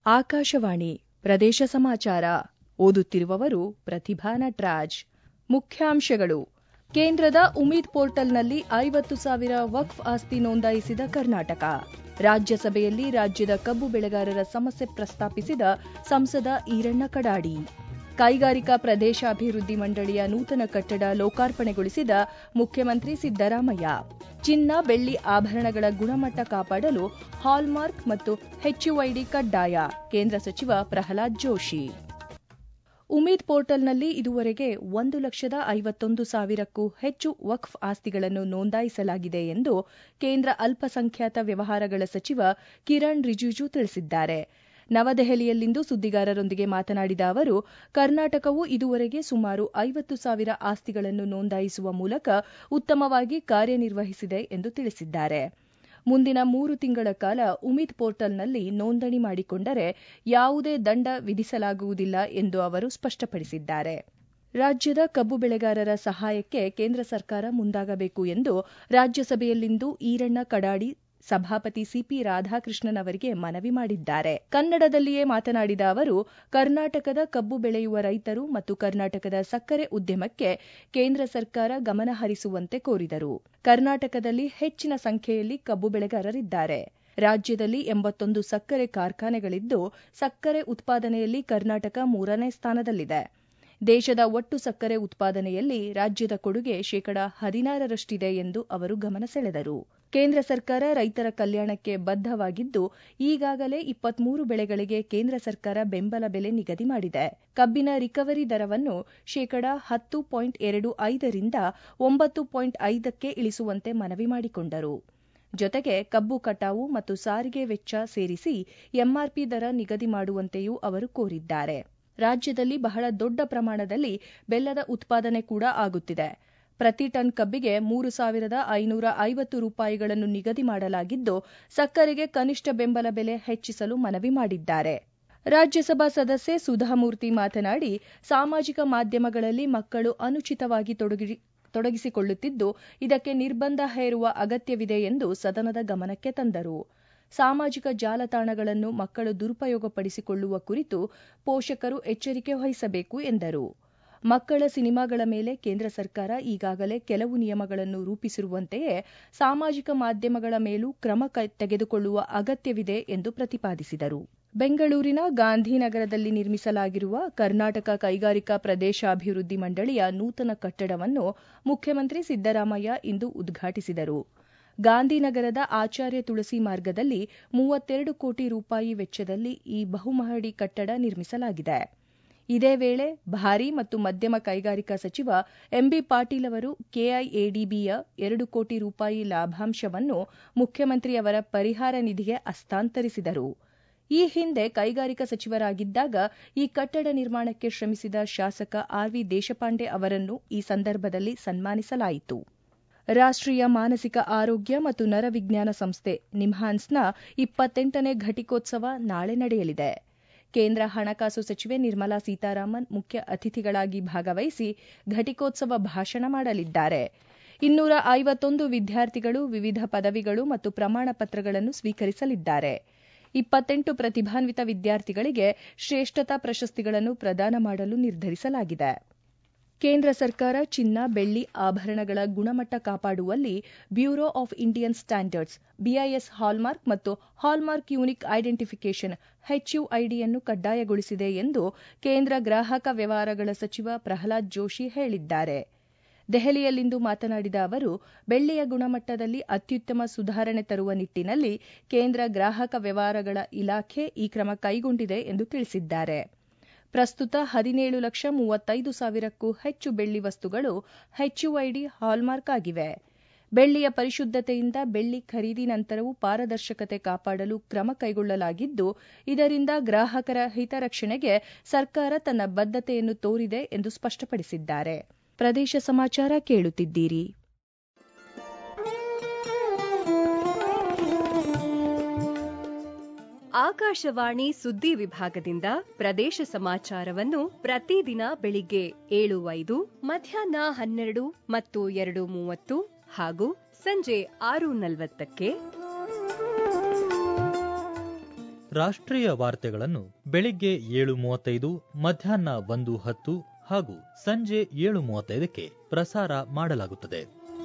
ಆಕಾಶವಾಣಿ ಪ್ರದೇಶ ಸಮಾಚಾರ ಓದುತ್ತಿರುವವರು ಪ್ರತಿಭಾ ನಟ್ರಾಜ್ ಮುಖ್ಯಾಂಶಗಳು ಕೇಂದ್ರದ ಉಮೀದ್ ಪೋರ್ಟಲ್ನಲ್ಲಿ ಐವತ್ತು ಸಾವಿರ ವಕ್ಫ್ ಆಸ್ತಿ ನೋಂದಾಯಿಸಿದ ಕರ್ನಾಟಕ ರಾಜ್ಯಸಭೆಯಲ್ಲಿ ರಾಜ್ಯದ ಕಬ್ಬು ಬೆಳೆಗಾರರ ಸಮಸ್ಯೆ ಪ್ರಸ್ತಾಪಿಸಿದ ಸಂಸದ ಈರಣ್ಣ ಕಡಾಡಿ ಕೈಗಾರಿಕಾ ಪ್ರದೇಶಾಭಿವೃದ್ಧಿ ಮಂಡಳಿಯ ನೂತನ ಕಟ್ಟಡ ಲೋಕಾರ್ಪಣೆಗೊಳಿಸಿದ ಮುಖ್ಯಮಂತ್ರಿ ಸಿದ್ದರಾಮಯ್ಯ ಚಿನ್ನ ಬೆಳ್ಳಿ ಆಭರಣಗಳ ಗುಣಮಟ್ಟ ಕಾಪಾಡಲು ಹಾಲ್ಮಾರ್ಕ್ ಮತ್ತು ಹೆಚ್ಯುಐಡಿ ಕಡ್ಡಾಯ ಕೇಂದ್ರ ಸಚಿವ ಪ್ರಹ್ಲಾದ್ ಜೋಶಿ ಉಮೀದ್ ಪೋರ್ಟಲ್ನಲ್ಲಿ ಇದುವರೆಗೆ ಒಂದು ಲಕ್ಷದ ಐವತ್ತೊಂದು ಸಾವಿರಕ್ಕೂ ಹೆಚ್ಚು ವಕ್ಫ್ ಆಸ್ತಿಗಳನ್ನು ನೋಂದಾಯಿಸಲಾಗಿದೆ ಎಂದು ಕೇಂದ್ರ ಅಲ್ಪಸಂಖ್ಯಾತ ವ್ಯವಹಾರಗಳ ಸಚಿವ ಕಿರಣ್ ರಿಜಿಜು ತಿಳಿಸಿದ್ದಾರೆ ನವದೆಹಲಿಯಲ್ಲಿಂದು ಸುದ್ದಿಗಾರರೊಂದಿಗೆ ಮಾತನಾಡಿದ ಅವರು ಕರ್ನಾಟಕವು ಇದುವರೆಗೆ ಸುಮಾರು ಐವತ್ತು ಸಾವಿರ ಆಸ್ತಿಗಳನ್ನು ನೋಂದಾಯಿಸುವ ಮೂಲಕ ಉತ್ತಮವಾಗಿ ಕಾರ್ಯನಿರ್ವಹಿಸಿದೆ ಎಂದು ತಿಳಿಸಿದ್ದಾರೆ ಮುಂದಿನ ಮೂರು ತಿಂಗಳ ಕಾಲ ಉಮೀದ್ ಪೋರ್ಟಲ್ನಲ್ಲಿ ನೋಂದಣಿ ಮಾಡಿಕೊಂಡರೆ ಯಾವುದೇ ದಂಡ ವಿಧಿಸಲಾಗುವುದಿಲ್ಲ ಎಂದು ಅವರು ಸ್ಪಷ್ಟಪಡಿಸಿದ್ದಾರೆ ರಾಜ್ಯದ ಕಬ್ಬು ಬೆಳೆಗಾರರ ಸಹಾಯಕ್ಕೆ ಕೇಂದ್ರ ಸರ್ಕಾರ ಮುಂದಾಗಬೇಕು ಎಂದು ರಾಜ್ಯಸಭೆಯಲ್ಲಿಂದು ಈರಣ್ಣ ಕಡಾಡಿ ಸಭಾಪತಿ ಸಿಪಿ ರಾಧಾಕೃಷ್ಣನ್ ಅವರಿಗೆ ಮನವಿ ಮಾಡಿದ್ದಾರೆ ಕನ್ನಡದಲ್ಲಿಯೇ ಮಾತನಾಡಿದ ಅವರು ಕರ್ನಾಟಕದ ಕಬ್ಬು ಬೆಳೆಯುವ ರೈತರು ಮತ್ತು ಕರ್ನಾಟಕದ ಸಕ್ಕರೆ ಉದ್ಯಮಕ್ಕೆ ಕೇಂದ್ರ ಸರ್ಕಾರ ಗಮನ ಹರಿಸುವಂತೆ ಕೋರಿದರು ಕರ್ನಾಟಕದಲ್ಲಿ ಹೆಚ್ಚಿನ ಸಂಖ್ಯೆಯಲ್ಲಿ ಕಬ್ಬು ಬೆಳೆಗಾರರಿದ್ದಾರೆ ರಾಜ್ಯದಲ್ಲಿ ಎಂಬತ್ತೊಂದು ಸಕ್ಕರೆ ಕಾರ್ಖಾನೆಗಳಿದ್ದು ಸಕ್ಕರೆ ಉತ್ಪಾದನೆಯಲ್ಲಿ ಕರ್ನಾಟಕ ಮೂರನೇ ಸ್ಥಾನದಲ್ಲಿದೆ ದೇಶದ ಒಟ್ಟು ಸಕ್ಕರೆ ಉತ್ಪಾದನೆಯಲ್ಲಿ ರಾಜ್ಯದ ಕೊಡುಗೆ ಶೇಕಡ ಹದಿನಾರರಷ್ಟಿದೆ ಎಂದು ಅವರು ಗಮನ ಸೆಳೆದರು ಕೇಂದ್ರ ಸರ್ಕಾರ ರೈತರ ಕಲ್ಯಾಣಕ್ಕೆ ಬದ್ದವಾಗಿದ್ದು ಈಗಾಗಲೇ ಇಪ್ಪತ್ಮೂರು ಬೆಳೆಗಳಿಗೆ ಕೇಂದ್ರ ಸರ್ಕಾರ ಬೆಂಬಲ ಬೆಲೆ ನಿಗದಿ ಮಾಡಿದೆ ಕಬ್ಬಿನ ರಿಕವರಿ ದರವನ್ನು ಶೇಕಡ ಹತ್ತು ಪಾಯಿಂಟ್ ಎರಡು ಐದರಿಂದ ಒಂಬತ್ತು ಪಾಯಿಂಟ್ ಐದಕ್ಕೆ ಇಳಿಸುವಂತೆ ಮನವಿ ಮಾಡಿಕೊಂಡರು ಜೊತೆಗೆ ಕಬ್ಬು ಕಟಾವು ಮತ್ತು ಸಾರಿಗೆ ವೆಚ್ಚ ಸೇರಿಸಿ ಎಂಆರ್ಪಿ ದರ ನಿಗದಿ ಮಾಡುವಂತೆಯೂ ಅವರು ಕೋರಿದ್ದಾರೆ ರಾಜ್ಯದಲ್ಲಿ ಬಹಳ ದೊಡ್ಡ ಪ್ರಮಾಣದಲ್ಲಿ ಬೆಲ್ಲದ ಉತ್ಪಾದನೆ ಕೂಡ ಆಗುತ್ತಿದೆ ಪ್ರತಿ ಟನ್ ಕಬ್ಬಿಗೆ ಮೂರು ಸಾವಿರದ ಐನೂರ ಐವತ್ತು ರೂಪಾಯಿಗಳನ್ನು ನಿಗದಿ ಮಾಡಲಾಗಿದ್ದು ಸಕ್ಕರೆಗೆ ಕನಿಷ್ಠ ಬೆಂಬಲ ಬೆಲೆ ಹೆಚ್ಚಿಸಲು ಮನವಿ ಮಾಡಿದ್ದಾರೆ ರಾಜ್ಯಸಭಾ ಸದಸ್ಯೆ ಸುಧಾಮೂರ್ತಿ ಮಾತನಾಡಿ ಸಾಮಾಜಿಕ ಮಾಧ್ಯಮಗಳಲ್ಲಿ ಮಕ್ಕಳು ಅನುಚಿತವಾಗಿ ತೊಡಗಿಸಿಕೊಳ್ಳುತ್ತಿದ್ದು ಇದಕ್ಕೆ ನಿರ್ಬಂಧ ಹೇರುವ ಅಗತ್ಯವಿದೆ ಎಂದು ಸದನದ ಗಮನಕ್ಕೆ ತಂದರು ಸಾಮಾಜಿಕ ಜಾಲತಾಣಗಳನ್ನು ಮಕ್ಕಳು ದುರುಪಯೋಗಪಡಿಸಿಕೊಳ್ಳುವ ಕುರಿತು ಪೋಷಕರು ಎಚ್ಚರಿಕೆ ವಹಿಸಬೇಕು ಎಂದರು ಮಕ್ಕಳ ಸಿನಿಮಾಗಳ ಮೇಲೆ ಕೇಂದ್ರ ಸರ್ಕಾರ ಈಗಾಗಲೇ ಕೆಲವು ನಿಯಮಗಳನ್ನು ರೂಪಿಸಿರುವಂತೆಯೇ ಸಾಮಾಜಿಕ ಮಾಧ್ಯಮಗಳ ಮೇಲೂ ಕ್ರಮ ತೆಗೆದುಕೊಳ್ಳುವ ಅಗತ್ಯವಿದೆ ಎಂದು ಪ್ರತಿಪಾದಿಸಿದರು ಬೆಂಗಳೂರಿನ ಗಾಂಧಿನಗರದಲ್ಲಿ ನಿರ್ಮಿಸಲಾಗಿರುವ ಕರ್ನಾಟಕ ಕೈಗಾರಿಕಾ ಪ್ರದೇಶಾಭಿವೃದ್ಧಿ ಮಂಡಳಿಯ ನೂತನ ಕಟ್ಟಡವನ್ನು ಮುಖ್ಯಮಂತ್ರಿ ಸಿದ್ದರಾಮಯ್ಯ ಇಂದು ಉದ್ಘಾಟಿಸಿದರು ಗಾಂಧಿನಗರದ ಆಚಾರ್ಯ ತುಳಸಿ ಮಾರ್ಗದಲ್ಲಿ ಮೂವತ್ತೆರಡು ಕೋಟಿ ರೂಪಾಯಿ ವೆಚ್ಚದಲ್ಲಿ ಈ ಬಹುಮಹಡಿ ಕಟ್ಟಡ ನಿರ್ಮಿಸಲಾಗಿದೆ ಇದೇ ವೇಳೆ ಭಾರೀ ಮತ್ತು ಮಧ್ಯಮ ಕೈಗಾರಿಕಾ ಸಚಿವ ಎಂಬಿ ಪಾಟೀಲ್ ಅವರು ಕೆಐಎಡಿಬಿಯ ಎರಡು ಕೋಟಿ ರೂಪಾಯಿ ಲಾಭಾಂಶವನ್ನು ಮುಖ್ಯಮಂತ್ರಿಯವರ ಪರಿಹಾರ ನಿಧಿಗೆ ಹಸ್ತಾಂತರಿಸಿದರು ಈ ಹಿಂದೆ ಕೈಗಾರಿಕಾ ಸಚಿವರಾಗಿದ್ದಾಗ ಈ ಕಟ್ಟಡ ನಿರ್ಮಾಣಕ್ಕೆ ಶ್ರಮಿಸಿದ ಶಾಸಕ ಆರ್ವಿ ದೇಶಪಾಂಡೆ ಅವರನ್ನು ಈ ಸಂದರ್ಭದಲ್ಲಿ ಸನ್ಮಾನಿಸಲಾಯಿತು ರಾಷ್ಟೀಯ ಮಾನಸಿಕ ಆರೋಗ್ಯ ಮತ್ತು ನರವಿಜ್ಞಾನ ಸಂಸ್ಥೆ ನಿಮ್ಹಾನ್ಸ್ನ ಇಪ್ಪತ್ತೆಂಟನೇ ಘಟಿಕೋತ್ಸವ ನಾಳೆ ನಡೆಯಲಿದೆ ಕೇಂದ್ರ ಹಣಕಾಸು ಸಚಿವೆ ನಿರ್ಮಲಾ ಸೀತಾರಾಮನ್ ಮುಖ್ಯ ಅತಿಥಿಗಳಾಗಿ ಭಾಗವಹಿಸಿ ಘಟಿಕೋತ್ಸವ ಭಾಷಣ ಮಾಡಲಿದ್ದಾರೆ ಇನ್ನೂರ ಐವತ್ತೊಂದು ವಿದ್ಯಾರ್ಥಿಗಳು ವಿವಿಧ ಪದವಿಗಳು ಮತ್ತು ಪ್ರಮಾಣ ಪತ್ರಗಳನ್ನು ಸ್ವೀಕರಿಸಲಿದ್ದಾರೆ ಇಪ್ಪತ್ತೆಂಟು ಪ್ರತಿಭಾನ್ವಿತ ವಿದ್ಯಾರ್ಥಿಗಳಿಗೆ ಶ್ರೇಷ್ಠತಾ ಪ್ರಶಸ್ತಿಗಳನ್ನು ಪ್ರದಾನ ಮಾಡಲು ನಿರ್ಧರಿಸಲಾಗಿದೆ ಕೇಂದ್ರ ಸರ್ಕಾರ ಚಿನ್ನ ಬೆಳ್ಳಿ ಆಭರಣಗಳ ಗುಣಮಟ್ಟ ಕಾಪಾಡುವಲ್ಲಿ bureau of Indian standards BIS hallmark ಮತ್ತು ಹಾಲ್ಮಾರ್ಕ್ ಯೂನಿಕ್ ಐಡೆಂಟಿಫಿಕೇಷನ್ ಹೆಚ್ಯುಐಡಿಯನ್ನು ಕಡ್ಡಾಯಗೊಳಿಸಿದೆ ಎಂದು ಕೇಂದ್ರ ಗ್ರಾಹಕ ವ್ಯವಹಾರಗಳ ಸಚಿವ ಪ್ರಹ್ಲಾದ್ ಜೋಶಿ ಹೇಳಿದ್ದಾರೆ ದೆಹಲಿಯಲ್ಲಿಂದು ಮಾತನಾಡಿದ ಅವರು ಬೆಳ್ಳಿಯ ಗುಣಮಟ್ಟದಲ್ಲಿ ಅತ್ಯುತ್ತಮ ಸುಧಾರಣೆ ತರುವ ನಿಟ್ಟಿನಲ್ಲಿ ಕೇಂದ್ರ ಗ್ರಾಹಕ ವ್ಯವಹಾರಗಳ ಇಲಾಖೆ ಈ ಕ್ರಮ ಕೈಗೊಂಡಿದೆ ಎಂದು ತಿಳಿಸಿದ್ದಾರೆ ಪ್ರಸ್ತುತ ಹದಿನೇಳು ಲಕ್ಷ ಮೂವತ್ತೈದು ಸಾವಿರಕ್ಕೂ ಹೆಚ್ಚು ಬೆಳ್ಳಿ ವಸ್ತುಗಳು ಹೆಚ್ಯುಐಡಿ ಹಾಲ್ಮಾರ್ಕ್ ಆಗಿವೆ ಬೆಳ್ಳಿಯ ಪರಿಶುದ್ಧತೆಯಿಂದ ಬೆಳ್ಳಿ ಖರೀದಿ ನಂತರವೂ ಪಾರದರ್ಶಕತೆ ಕಾಪಾಡಲು ಕ್ರಮ ಕೈಗೊಳ್ಳಲಾಗಿದ್ದು ಇದರಿಂದ ಗ್ರಾಹಕರ ಹಿತರಕ್ಷಣೆಗೆ ಸರ್ಕಾರ ತನ್ನ ಬದ್ಧತೆಯನ್ನು ತೋರಿದೆ ಎಂದು ಸ್ಪಷ್ಟಪಡಿಸಿದ್ದಾರೆ ಪ್ರದೇಶ ಸಮಾಚಾರ ಕೇಳುತ್ತಿದ್ದೀರಿ ಆಕಾಶವಾಣಿ ಸುದ್ದಿ ವಿಭಾಗದಿಂದ ಪ್ರದೇಶ ಸಮಾಚಾರವನ್ನು ಪ್ರತಿದಿನ ಬೆಳಿಗ್ಗೆ ಏಳು ಐದು ಮಧ್ಯಾಹ್ನ ಹನ್ನೆರಡು ಮತ್ತು ಎರಡು ಮೂವತ್ತು ಹಾಗೂ ಸಂಜೆ ಆರು ನಲವತ್ತಕ್ಕೆ ರಾಷ್ಟ್ರೀಯ ವಾರ್ತೆಗಳನ್ನು ಬೆಳಿಗ್ಗೆ ಏಳು ಮೂವತ್ತೈದು ಮಧ್ಯಾಹ್ನ ಒಂದು ಹತ್ತು ಹಾಗೂ ಸಂಜೆ ಏಳು ಮೂವತ್ತೈದಕ್ಕೆ ಪ್ರಸಾರ ಮಾಡಲಾಗುತ್ತದೆ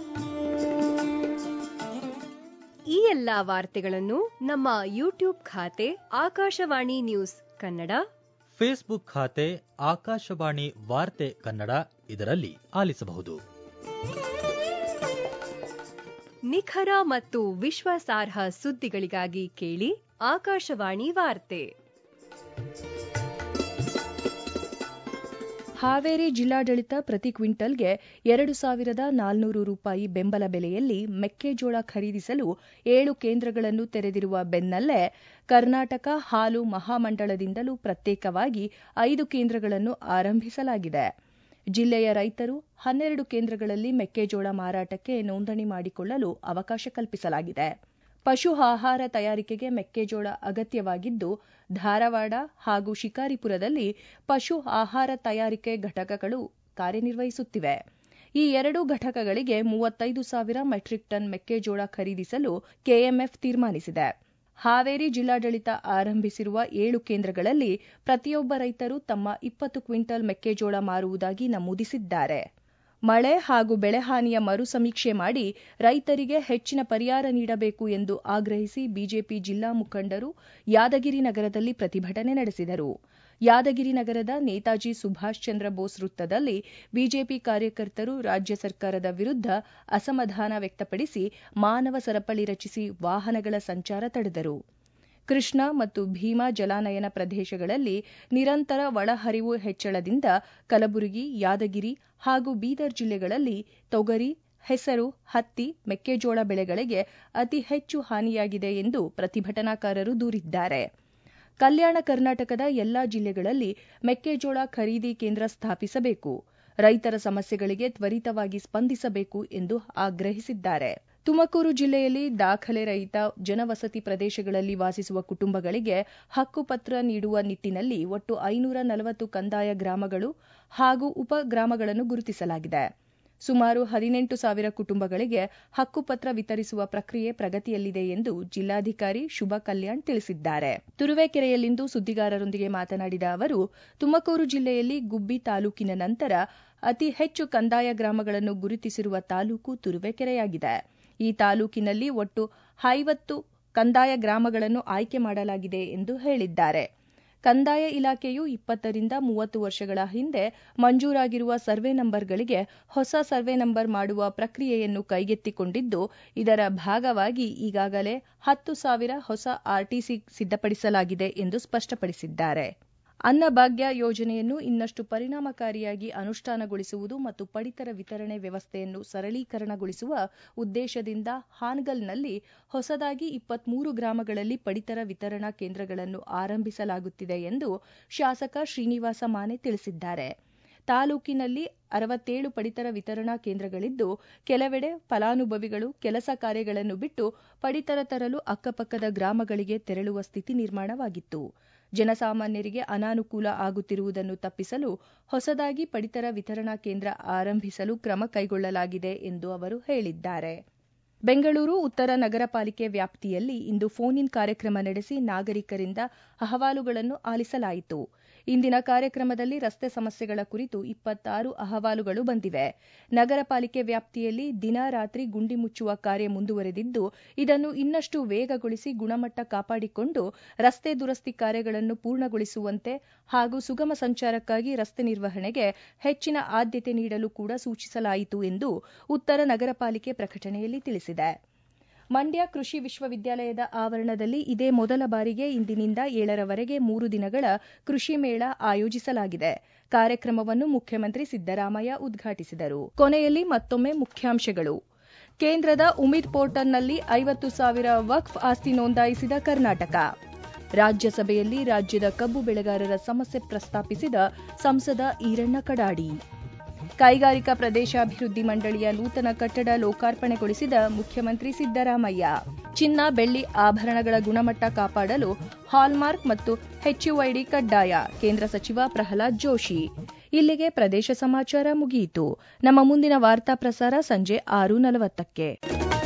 ಈ ಎಲ್ಲಾ ವಾರ್ತೆಗಳನ್ನು ನಮ್ಮ ಯೂಟ್ಯೂಬ್ ಖಾತೆ ಆಕಾಶವಾಣಿ ನ್ಯೂಸ್ ಕನ್ನಡ ಫೇಸ್ಬುಕ್ ಖಾತೆ ಆಕಾಶವಾಣಿ ವಾರ್ತೆ ಕನ್ನಡ ಇದರಲ್ಲಿ ಆಲಿಸಬಹುದು ನಿಖರ ಮತ್ತು ವಿಶ್ವಾಸಾರ್ಹ ಸುದ್ದಿಗಳಿಗಾಗಿ ಕೇಳಿ ಆಕಾಶವಾಣಿ ವಾರ್ತೆ ಹಾವೇರಿ ಜಿಲ್ಲಾಡಳಿತ ಪ್ರತಿ ಕ್ವಿಂಟಲ್ಗೆ ಎರಡು ಸಾವಿರದ ನಾಲ್ನೂರು ರೂಪಾಯಿ ಬೆಂಬಲ ಬೆಲೆಯಲ್ಲಿ ಮೆಕ್ಕೆಜೋಳ ಖರೀದಿಸಲು ಏಳು ಕೇಂದ್ರಗಳನ್ನು ತೆರೆದಿರುವ ಬೆನ್ನಲ್ಲೇ ಕರ್ನಾಟಕ ಹಾಲು ಮಹಾಮಂಡಳದಿಂದಲೂ ಪ್ರತ್ಯೇಕವಾಗಿ ಐದು ಕೇಂದ್ರಗಳನ್ನು ಆರಂಭಿಸಲಾಗಿದೆ ಜಿಲ್ಲೆಯ ರೈತರು ಹನ್ನೆರಡು ಕೇಂದ್ರಗಳಲ್ಲಿ ಮೆಕ್ಕೆಜೋಳ ಮಾರಾಟಕ್ಕೆ ನೋಂದಣಿ ಮಾಡಿಕೊಳ್ಳಲು ಅವಕಾಶ ಕಲ್ಪಿಸಲಾಗಿದೆ ಪಶು ಆಹಾರ ತಯಾರಿಕೆಗೆ ಮೆಕ್ಕೆಜೋಳ ಅಗತ್ಯವಾಗಿದ್ದು ಧಾರವಾಡ ಹಾಗೂ ಶಿಕಾರಿಪುರದಲ್ಲಿ ಪಶು ಆಹಾರ ತಯಾರಿಕೆ ಘಟಕಗಳು ಕಾರ್ಯನಿರ್ವಹಿಸುತ್ತಿವೆ ಈ ಎರಡೂ ಘಟಕಗಳಿಗೆ ಮೂವತ್ತೈದು ಸಾವಿರ ಮೆಟ್ರಿಕ್ ಟನ್ ಮೆಕ್ಕೆಜೋಳ ಖರೀದಿಸಲು ಕೆಎಂಎಫ್ ತೀರ್ಮಾನಿಸಿದೆ ಹಾವೇರಿ ಜಿಲ್ಲಾಡಳಿತ ಆರಂಭಿಸಿರುವ ಏಳು ಕೇಂದ್ರಗಳಲ್ಲಿ ಪ್ರತಿಯೊಬ್ಬ ರೈತರು ತಮ್ಮ ಇಪ್ಪತ್ತು ಕ್ವಿಂಟಲ್ ಮೆಕ್ಕೆಜೋಳ ಮಾರುವುದಾಗಿ ನಮೂದಿಸಿದ್ದಾರೆ ಮಳೆ ಹಾಗೂ ಬೆಳೆಹಾನಿಯ ಮರು ಸಮೀಕ್ಷೆ ಮಾಡಿ ರೈತರಿಗೆ ಹೆಚ್ಚಿನ ಪರಿಹಾರ ನೀಡಬೇಕು ಎಂದು ಆಗ್ರಹಿಸಿ ಬಿಜೆಪಿ ಜಿಲ್ಲಾ ಮುಖಂಡರು ಯಾದಗಿರಿ ನಗರದಲ್ಲಿ ಪ್ರತಿಭಟನೆ ನಡೆಸಿದರು ಯಾದಗಿರಿ ನಗರದ ನೇತಾಜಿ ಸುಭಾಷ್ ಚಂದ್ರ ಬೋಸ್ ವೃತ್ತದಲ್ಲಿ ಬಿಜೆಪಿ ಕಾರ್ಯಕರ್ತರು ರಾಜ್ಯ ಸರ್ಕಾರದ ವಿರುದ್ಧ ಅಸಮಾಧಾನ ವ್ಯಕ್ತಪಡಿಸಿ ಮಾನವ ಸರಪಳಿ ರಚಿಸಿ ವಾಹನಗಳ ಸಂಚಾರ ತಡೆದರು ಕೃಷ್ಣಾ ಮತ್ತು ಭೀಮಾ ಜಲಾನಯನ ಪ್ರದೇಶಗಳಲ್ಲಿ ನಿರಂತರ ಒಳಹರಿವು ಹೆಚ್ಚಳದಿಂದ ಕಲಬುರಗಿ ಯಾದಗಿರಿ ಹಾಗೂ ಬೀದರ್ ಜಿಲ್ಲೆಗಳಲ್ಲಿ ತೊಗರಿ ಹೆಸರು ಹತ್ತಿ ಮೆಕ್ಕೆಜೋಳ ಬೆಳೆಗಳಿಗೆ ಅತಿ ಹೆಚ್ಚು ಹಾನಿಯಾಗಿದೆ ಎಂದು ಪ್ರತಿಭಟನಾಕಾರರು ದೂರಿದ್ದಾರೆ ಕಲ್ಯಾಣ ಕರ್ನಾಟಕದ ಎಲ್ಲಾ ಜಿಲ್ಲೆಗಳಲ್ಲಿ ಮೆಕ್ಕೆಜೋಳ ಖರೀದಿ ಕೇಂದ್ರ ಸ್ಥಾಪಿಸಬೇಕು ರೈತರ ಸಮಸ್ಯೆಗಳಿಗೆ ತ್ವರಿತವಾಗಿ ಸ್ಪಂದಿಸಬೇಕು ಎಂದು ಆಗ್ರಹಿಸಿದ್ದಾರೆ ತುಮಕೂರು ಜಿಲ್ಲೆಯಲ್ಲಿ ದಾಖಲೆ ರಹಿತ ಜನವಸತಿ ಪ್ರದೇಶಗಳಲ್ಲಿ ವಾಸಿಸುವ ಕುಟುಂಬಗಳಿಗೆ ಹಕ್ಕುಪತ್ರ ನೀಡುವ ನಿಟ್ಟಿನಲ್ಲಿ ಒಟ್ಟು ಐನೂರ ನಲವತ್ತು ಕಂದಾಯ ಗ್ರಾಮಗಳು ಹಾಗೂ ಉಪ ಗ್ರಾಮಗಳನ್ನು ಗುರುತಿಸಲಾಗಿದೆ ಸುಮಾರು ಹದಿನೆಂಟು ಸಾವಿರ ಕುಟುಂಬಗಳಿಗೆ ಹಕ್ಕುಪತ್ರ ವಿತರಿಸುವ ಪ್ರಕ್ರಿಯೆ ಪ್ರಗತಿಯಲ್ಲಿದೆ ಎಂದು ಜಿಲ್ಲಾಧಿಕಾರಿ ಶುಭ ಕಲ್ಯಾಣ್ ತಿಳಿಸಿದ್ದಾರೆ ತುರುವೇಕೆರೆಯಲ್ಲಿಂದು ಸುದ್ದಿಗಾರರೊಂದಿಗೆ ಮಾತನಾಡಿದ ಅವರು ತುಮಕೂರು ಜಿಲ್ಲೆಯಲ್ಲಿ ಗುಬ್ಬಿ ತಾಲೂಕಿನ ನಂತರ ಅತಿ ಹೆಚ್ಚು ಕಂದಾಯ ಗ್ರಾಮಗಳನ್ನು ಗುರುತಿಸಿರುವ ತಾಲೂಕು ತುರುವೇಕೆರೆಯಾಗಿದೆ ಈ ತಾಲೂಕಿನಲ್ಲಿ ಒಟ್ಟು ಐವತ್ತು ಕಂದಾಯ ಗ್ರಾಮಗಳನ್ನು ಆಯ್ಕೆ ಮಾಡಲಾಗಿದೆ ಎಂದು ಹೇಳಿದ್ದಾರೆ ಕಂದಾಯ ಇಲಾಖೆಯು ಇಪ್ಪತ್ತರಿಂದ ಮೂವತ್ತು ವರ್ಷಗಳ ಹಿಂದೆ ಮಂಜೂರಾಗಿರುವ ಸರ್ವೆ ನಂಬರ್ಗಳಿಗೆ ಹೊಸ ಸರ್ವೆ ನಂಬರ್ ಮಾಡುವ ಪ್ರಕ್ರಿಯೆಯನ್ನು ಕೈಗೆತ್ತಿಕೊಂಡಿದ್ದು ಇದರ ಭಾಗವಾಗಿ ಈಗಾಗಲೇ ಹತ್ತು ಸಾವಿರ ಹೊಸ ಆರ್ಟಿಸಿ ಸಿದ್ಧಪಡಿಸಲಾಗಿದೆ ಎಂದು ಸ್ಪಷ್ಟಪಡಿಸಿದ್ದಾರೆ ಅನ್ನಭಾಗ್ಯ ಯೋಜನೆಯನ್ನು ಇನ್ನಷ್ಟು ಪರಿಣಾಮಕಾರಿಯಾಗಿ ಅನುಷ್ಠಾನಗೊಳಿಸುವುದು ಮತ್ತು ಪಡಿತರ ವಿತರಣೆ ವ್ಯವಸ್ಥೆಯನ್ನು ಸರಳೀಕರಣಗೊಳಿಸುವ ಉದ್ದೇಶದಿಂದ ಹಾನಗಲ್ನಲ್ಲಿ ಹೊಸದಾಗಿ ಇಪ್ಪತ್ಮೂರು ಗ್ರಾಮಗಳಲ್ಲಿ ಪಡಿತರ ವಿತರಣಾ ಕೇಂದ್ರಗಳನ್ನು ಆರಂಭಿಸಲಾಗುತ್ತಿದೆ ಎಂದು ಶಾಸಕ ಶ್ರೀನಿವಾಸ ಮಾನೆ ತಿಳಿಸಿದ್ದಾರೆ ತಾಲೂಕಿನಲ್ಲಿ ಅರವತ್ತೇಳು ಪಡಿತರ ವಿತರಣಾ ಕೇಂದ್ರಗಳಿದ್ದು ಕೆಲವೆಡೆ ಫಲಾನುಭವಿಗಳು ಕೆಲಸ ಕಾರ್ಯಗಳನ್ನು ಬಿಟ್ಟು ಪಡಿತರ ತರಲು ಅಕ್ಕಪಕ್ಕದ ಗ್ರಾಮಗಳಿಗೆ ತೆರಳುವ ಸ್ಥಿತಿ ನಿರ್ಮಾಣವಾಗಿತ್ತು ಜನಸಾಮಾನ್ಯರಿಗೆ ಅನಾನುಕೂಲ ಆಗುತ್ತಿರುವುದನ್ನು ತಪ್ಪಿಸಲು ಹೊಸದಾಗಿ ಪಡಿತರ ವಿತರಣಾ ಕೇಂದ್ರ ಆರಂಭಿಸಲು ಕ್ರಮ ಕೈಗೊಳ್ಳಲಾಗಿದೆ ಎಂದು ಅವರು ಹೇಳಿದ್ದಾರೆ ಬೆಂಗಳೂರು ಉತ್ತರ ನಗರ ಪಾಲಿಕೆ ವ್ಯಾಪ್ತಿಯಲ್ಲಿ ಇಂದು ಫೋನ್ ಇನ್ ಕಾರ್ಯಕ್ರಮ ನಡೆಸಿ ನಾಗರಿಕರಿಂದ ಅಹವಾಲುಗಳನ್ನು ಆಲಿಸಲಾಯಿತು ಇಂದಿನ ಕಾರ್ಯಕ್ರಮದಲ್ಲಿ ರಸ್ತೆ ಸಮಸ್ಯೆಗಳ ಕುರಿತು ಇಪ್ಪತ್ತಾರು ಅಹವಾಲುಗಳು ಬಂದಿವೆ ನಗರ ಪಾಲಿಕೆ ವ್ಯಾಪ್ತಿಯಲ್ಲಿ ದಿನ ರಾತ್ರಿ ಗುಂಡಿ ಮುಚ್ಚುವ ಕಾರ್ಯ ಮುಂದುವರೆದಿದ್ದು ಇದನ್ನು ಇನ್ನಷ್ಟು ವೇಗಗೊಳಿಸಿ ಗುಣಮಟ್ಟ ಕಾಪಾಡಿಕೊಂಡು ರಸ್ತೆ ದುರಸ್ತಿ ಕಾರ್ಯಗಳನ್ನು ಪೂರ್ಣಗೊಳಿಸುವಂತೆ ಹಾಗೂ ಸುಗಮ ಸಂಚಾರಕ್ಕಾಗಿ ರಸ್ತೆ ನಿರ್ವಹಣೆಗೆ ಹೆಚ್ಚಿನ ಆದ್ಯತೆ ನೀಡಲು ಕೂಡ ಸೂಚಿಸಲಾಯಿತು ಎಂದು ಉತ್ತರ ನಗರ ಪಾಲಿಕೆ ಪ್ರಕಟಣೆಯಲ್ಲಿ ತಿಳಿಸಿದೆ ಮಂಡ್ಯ ಕೃಷಿ ವಿಶ್ವವಿದ್ಯಾಲಯದ ಆವರಣದಲ್ಲಿ ಇದೇ ಮೊದಲ ಬಾರಿಗೆ ಇಂದಿನಿಂದ ಏಳರವರೆಗೆ ಮೂರು ದಿನಗಳ ಕೃಷಿ ಮೇಳ ಆಯೋಜಿಸಲಾಗಿದೆ ಕಾರ್ಯಕ್ರಮವನ್ನು ಮುಖ್ಯಮಂತ್ರಿ ಸಿದ್ದರಾಮಯ್ಯ ಉದ್ಘಾಟಿಸಿದರು ಕೊನೆಯಲ್ಲಿ ಮತ್ತೊಮ್ಮೆ ಮುಖ್ಯಾಂಶಗಳು ಕೇಂದ್ರದ ಉಮಿದ್ ಪೋರ್ಟಲ್ನಲ್ಲಿ ಐವತ್ತು ಸಾವಿರ ವಕ್ಫ್ ಆಸ್ತಿ ನೋಂದಾಯಿಸಿದ ಕರ್ನಾಟಕ ರಾಜ್ಯಸಭೆಯಲ್ಲಿ ರಾಜ್ಯದ ಕಬ್ಬು ಬೆಳೆಗಾರರ ಸಮಸ್ಯೆ ಪ್ರಸ್ತಾಪಿಸಿದ ಸಂಸದ ಈರಣ್ಣ ಕಡಾಡಿ ಕೈಗಾರಿಕಾ ಪ್ರದೇಶಾಭಿವೃದ್ಧಿ ಮಂಡಳಿಯ ನೂತನ ಕಟ್ಟಡ ಲೋಕಾರ್ಪಣೆಗೊಳಿಸಿದ ಮುಖ್ಯಮಂತ್ರಿ ಸಿದ್ದರಾಮಯ್ಯ ಚಿನ್ನ ಬೆಳ್ಳಿ ಆಭರಣಗಳ ಗುಣಮಟ್ಟ ಕಾಪಾಡಲು ಹಾಲ್ಮಾರ್ಕ್ ಮತ್ತು ಹೆಚ್ಯುಐಡಿ ಕಡ್ಡಾಯ ಕೇಂದ್ರ ಸಚಿವ ಪ್ರಹ್ಲಾದ್ ಜೋಶಿ ಇಲ್ಲಿಗೆ ಪ್ರದೇಶ ಸಮಾಚಾರ ಮುಗಿಯಿತು ನಮ್ಮ ಮುಂದಿನ ವಾರ್ತಾ ಪ್ರಸಾರ ಸಂಜೆ ಆರು ನಲವತ್ತಕ್ಕೆ